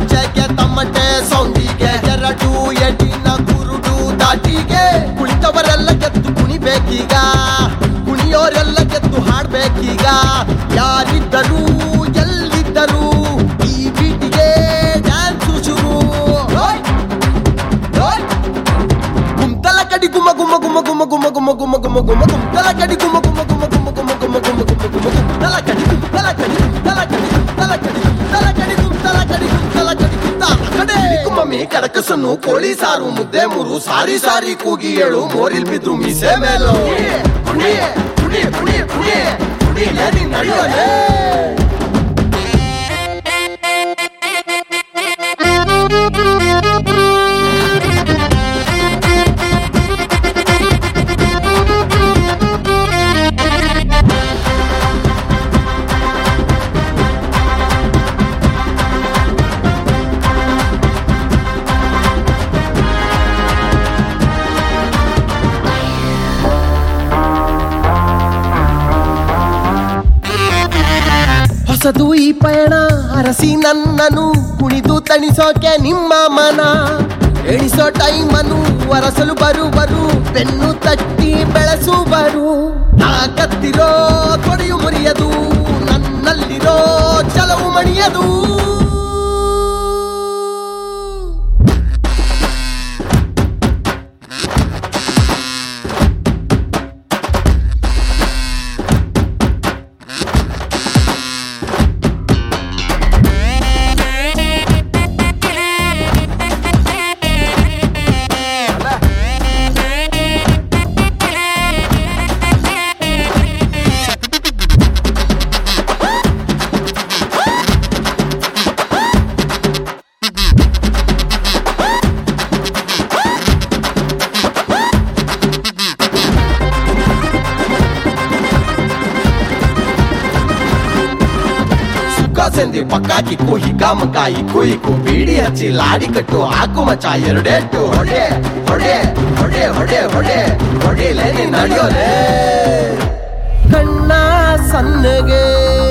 ಮಚ್ಚೆಗೆ ತಮ್ಮಟೆ ಸೌಂಡಿಗೆ ಎರಡು ಎಡಿನ ಕುರುಡು ದಾಟಿಗೆ ಕುಳಿತವರೆಲ್ಲ ಗೆದ್ದು ಕುಣಿಬೇಕೀಗ ಕುಣಿಯೋರೆಲ್ಲ ಗೆದ್ದು ಹಾಡ್ಬೇಕೀಗ ಯಾರಿದ್ದರು ಎಲ್ಲಿದ್ದರು ಈ ಬೀಟಿಗೆ ಡ್ಯಾನ್ಸು ಶುರು ಓಯ್! ಓಯ್! ಗುಮ್ತಲ ಕಡಿ ಗುಮ ಗುಮ ಗುಮ ಗುಮ ಗುಮ ಗುಮ ಗುಮ ಗುಮ ಗುಮ ಗುಮ್ತಲ ಕಡಿ ಗುಮ ಗುಮ ಗುಮ ಗುಮ ಗುಮ ಗುಮ ಗುಮ ಗುಮ ಗುಮ ಗುಮ್ತಲ ಕಡಿ ಗುಮ್ತಲ ಕಡಿ ಗುಮ್ತಲ ಕಡಿ ಗುಮ್ತಲ ಕಡಿ ಗುಮ್ತಲ ಕಡಿ ಗುಮ್ತಲ ಕಡಿ ಗುಮ್ತಲ ಕಡಿ ಗುಮ್ತಲ ಕಡೆ ಗುಮ್ಮಮ್ಮಿ ಕಡಕಸನ್ನು ಕೋಳಿ ಸಾರು ಮುದ್ದೆ ಮೂರು ಸಾರಿ ಸಾರಿ ಕೂಗಿ ಏಳು ಮೋರಿಲ್ ಬಿದ್ರು ಮೀಸೆ ಮೇಲು ಕುಣಿ ಕುಣಿ ಕುಣಿ ಕುಣಿ ಕುಣಿ ನೀ ನಡೆಯೋಲೆ ಹೊಸದು ಈ ಪಯಣ ಅರಸಿ ನನ್ನನು ಕುಣಿದು ತಣಿಸೋಕೆ ನಿಮ್ಮ ಮನ ಎಣಿಸೋ ಟೈಮನು ಅರಸಲು ಬರುವರು ಬೆನ್ನು ತಟ್ಟಿ ಬೆಳೆಸುವರು ನಾ ಕತ್ತಿರೋ ತೊಡೆಯು ಮುರಿಯದು ನನ್ನಲ್ಲಿರೋ ಚಲವು ಮಣಿಯದು ಸುಕ್ಕ ಸಂದಿ ಪಕ್ಕ ಕಿಕ್ಕು ಹಿಗ್ಗ ಮಕ್ಕ ಇಕ್ಕು ಇಕ್ಕು ಬೀಡಿ ಹಚ್ಚಿ ಲಾಡಿ ಕಟ್ಟು ಹಾಕು ಮಚ್ಚ ಎರಡೇಟು ಹೊಡೆ ಹೊಡೆ ಹೊಡೆ ಹೊಡೆ ಹೊಡೆ ಹೊಡಿಲೆ ನೀನ್ ನಡೆಯೋಲೆ ಕಣ್ಣ ಸಣ್ಣಗೆ